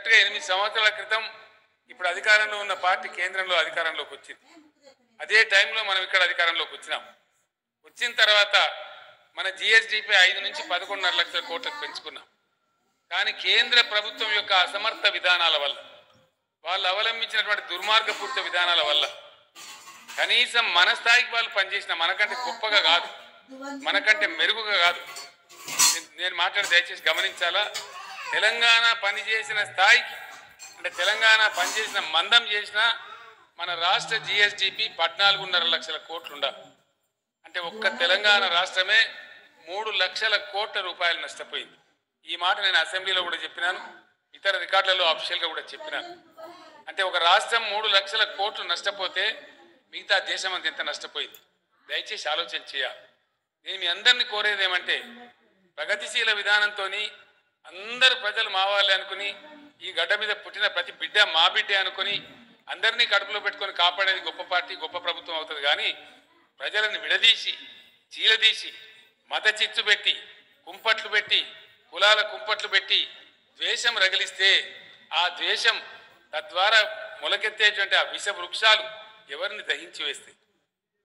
కరెక్ట్గా ఎనిమిది సంవత్సరాల క్రితం ఇప్పుడు అధికారంలో ఉన్న పార్టీ కేంద్రంలో అధికారంలోకి వచ్చింది అదే టైంలో మనం ఇక్కడ అధికారంలోకి వచ్చినాం వచ్చిన తర్వాత మన జిఎస్డిపి ఐదు నుంచి పదకొండున్నర లక్షల కోట్లకు పెంచుకున్నాం కానీ కేంద్ర ప్రభుత్వం యొక్క అసమర్థ విధానాల వల్ల వాళ్ళు అవలంబించినటువంటి దుర్మార్గపూరిత విధానాల వల్ల కనీసం మన స్థాయికి వాళ్ళు పనిచేసిన మనకంటే గొప్పగా కాదు మనకంటే మెరుగుగా కాదు నేను- నేను మాట్లాడి దయచేసి గమనించాలా తెలంగాణ పనిచేసిన స్థాయికి అంటే తెలంగాణ పనిచేసిన మందం చేసిన మన రాష్ట్ర జిఎస్డిపి పద్నాలుగున్నర లక్షల కోట్లు ఉండాలి అంటే ఒక్క తెలంగాణ రాష్ట్రమే మూడు లక్షల కోట్ల రూపాయలు నష్టపోయింది ఈ మాట నేను అసెంబ్లీలో కూడా చెప్పినాను ఇతర రికార్డులలో అఫీషియల్గా కూడా చెప్పినాను అంటే ఒక రాష్ట్రం మూడు లక్షల కోట్లు నష్టపోతే మిగతా దేశం అంత ఎంత నష్టపోయింది దయచేసి ఆలోచన చేయాలి నేను మీ అందరినీ కోరేది ఏమంటే ప్రగతిశీల విధానంతో అందరు ప్రజలు మావాలి అనుకుని ఈ గడ్డ మీద పుట్టిన ప్రతి బిడ్డ మా బిడ్డే అనుకుని అందరినీ కడుపులో పెట్టుకొని కాపాడేది గొప్ప పార్టీ గొప్ప ప్రభుత్వం అవుతుంది కానీ ప్రజలను విడదీసి చీలదీసి మత చిచ్చు పెట్టి కుంపట్లు పెట్టి కులాల కుంపట్లు పెట్టి ద్వేషం రగిలిస్తే ఆ ద్వేషం తద్వారా మొలకెత్తేటువంటి ఆ విష వృక్షాలు ఎవరిని దహించి వేస్తాయి